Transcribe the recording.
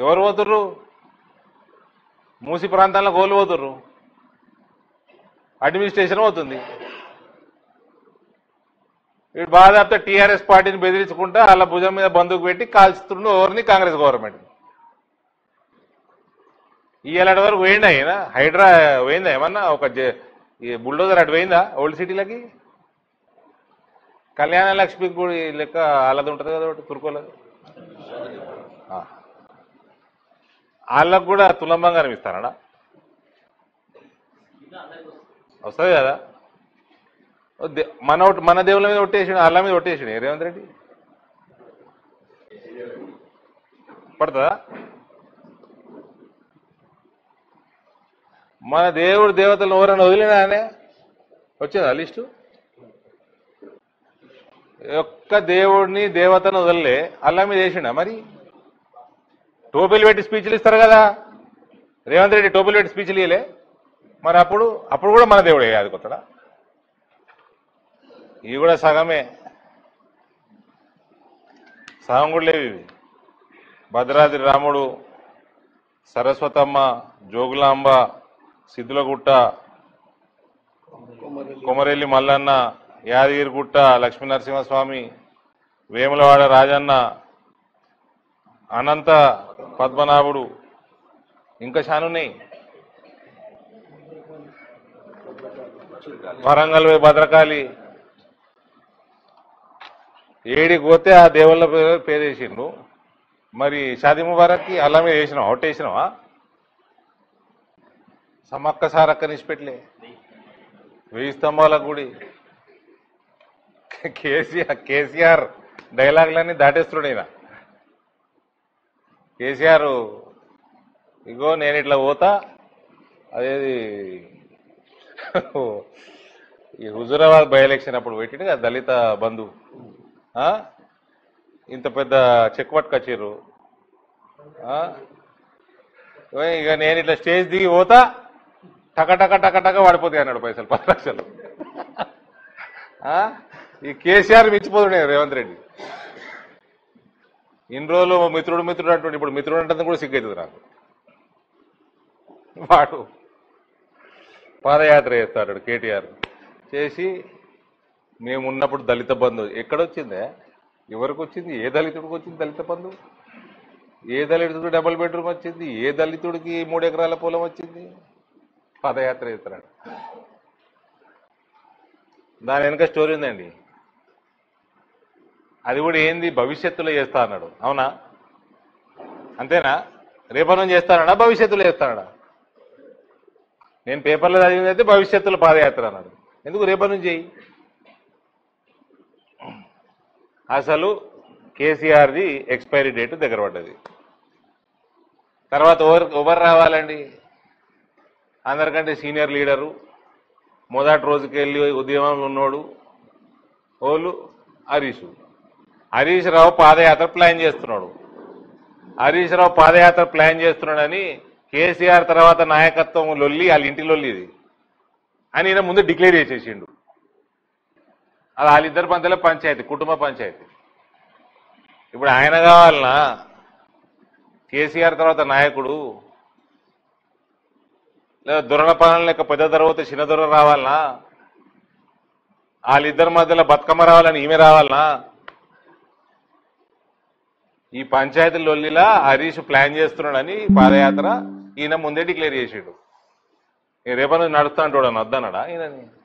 ఎవరు పోతుర్రు మూసి ప్రాంతాల్లో గోలు పోతుర్రు అడ్మినిస్ట్రేషన్ పోతుంది వీడు బాధాప్త టీఆర్ఎస్ పార్టీని బెదిరించుకుంటా వాళ్ళ భుజం మీద బందుకు పెట్టి కాల్చుతుండు ఎవరిని కాంగ్రెస్ గవర్నమెంట్ ఇవాళ వరకు పోయిందా అయినా హైడ్రా పోయిందా ఏమన్నా ఒక జే- ఈ బుల్డోజర్ అటు పోయిందా ఓల్డ్ సిటీలకి కళ్యాణ లక్ష్మి కూడా ఈ లెక్క వాళ్ళది ఉంటుంది కదా ఒకటి తురుకోలో ఆ. వాళ్ళకు కూడా తులం బంగారం ఇస్తానడా వస్తుంది కదా ఓ దే- మన ఒకటి- మన దేవుళ్ళ మీద ఒట్టేసాడు వాళ్ళ మీద ఒట్టేసాడు రేవంత్ రెడ్డి పడుతుందా మన దేవుడు దేవతలు ఎవరైనా వదిలినానే వచ్చిందా లిస్టు ఒక్క దేవుడిని దేవతను వదలలే అల్లా మీద వేసిండా మరి టోపీలు పెట్టి స్పీచ్లు ఇస్తారు కదా రేవంత్ రెడ్డి టోపీలు పెట్టి స్పీచ్లు ఇయ్యలే మరి అప్పుడు అప్పుడు కూడా మన దేవుడే అది కొత్తడా ఇవి కూడా సగమే సగం కూడా లేవు ఇవి భద్రాద్రి రాముడు సరస్వతమ్మ జోగులాంబ సిద్ధులగుట్ట కొమరెల్లి మల్లన్న యాదగిరిగుట్ట లక్ష్మీనరసింహస్వామి వేములవాడ రాజన్న అనంత పద్మనాభుడు ఇంకా చానున్నాయి వరంగల్ పోయి భద్రకాళి ఏడికి పోతే ఆ దేవుళ్ళ పేరు పేరేసిండు మరి షాదీ ముబారక్కి అల్లా మీద వేసినావా ఒకటి వేసినావా సమ్మక్క సారక్క నిష్పెట్లే వెయ్యి స్తంభాల గుడి కేసీఆర్ కేసీఆర్ డైలాగులన్నీ దాటేస్తున్నాడు ఈయన కేసీఆర్ ఇగో నేను ఇట్లా పోతా అదేది ఈ హుజురాబాద్ బై ఎలక్షన్ అప్పుడు పెట్టిండు కదా దళిత బంధు ఆ? ఇంత పెద్ద చెక్ పట్టుకొచ్చిర్రు ఆ? ఓయ్ ఇక నేను ఇట్లా స్టేజ్ దిగి పోతా టక టక టక టక పడిపోతాయి అన్నాడు పైసలు పది లక్షలు ఆ? ఈ కేసీఆర్ మించిపోతుండే రేవంత్ రెడ్డి ఇన్ని రోజులు మిత్రుడు మిత్రుడు అంటుండే ఇప్పుడు మిత్రుడు అంటే కూడా సిగ్గవుతుంది నాకు వాడు పాదయాత్ర చేస్తాడు కేటీఆర్ చేసి మేము ఉన్నప్పుడు దళిత బంధు ఎక్కడొచ్చిందే ఎవరికి వచ్చింది ఏ దళితుడికి వచ్చింది దళిత బంధు ఏ దళితుడికి డబుల్ బెడ్రూమ్ వచ్చింది ఏ దళితుడికి మూడు ఎకరాల పొలం వచ్చింది పాదయాత్ర చేస్తున్నాడు దాని వెనుక స్టోరీ ఉందండి అది కూడా ఏంది భవిష్యత్తులో చేస్తా అన్నాడు అవునా అంతేనా రేపటి చేస్తానడా భవిష్యత్తులో చేస్తానడా నేను పేపర్లో చదివింది అయితే భవిష్యత్తులో పాదయాత్ర అన్నాడు ఎందుకు రేపటి నుంచి చెయ్యి అసలు కేసీఆర్ది ఎక్స్పైరీ డేట్ దగ్గర పడ్డది తర్వాత ఎవరు ఎవరు రావాలండి అందరికంటే సీనియర్ లీడరు మొదటి రోజుకి వెళ్ళి ఉద్యమంలో ఉన్నోడు ఓళ్ళు హరీష్ హరీష్ రావు పాదయాత్ర ప్లాన్ చేస్తున్నాడు హరీష్ రావు పాదయాత్ర ప్లాన్ చేస్తున్నాడని కేసీఆర్ తర్వాత నాయకత్వం లొల్లి వాళ్ళ ఇంటి లొల్లి ఇది అని ఈయన ముందు డిక్లేర్ చేసేసిండు అది వాళ్ళిద్దరి పంతలో పంచాయతీ కుటుంబ పంచాయతీ ఇప్పుడు ఆయన కావాలనా కేసీఆర్ తర్వాత నాయకుడు లేదా దొరల పాలన లెక్క పెద్ద తర్వాత చిన్న దొర రావాలనా వాళ్ళిద్దరి మధ్యలో బతుకమ్మ రావాలని ఈమె రావాలనా ఈ పంచాయతీ లొల్లిలా హరీష్ ప్లాన్ చేస్తున్నాడని పాదయాత్ర ఈయన ముందే డిక్లేర్ చేసాడు రేపటి నుంచి నడుస్తా అంటాడు అని వద్దన్నాడా ఈయనని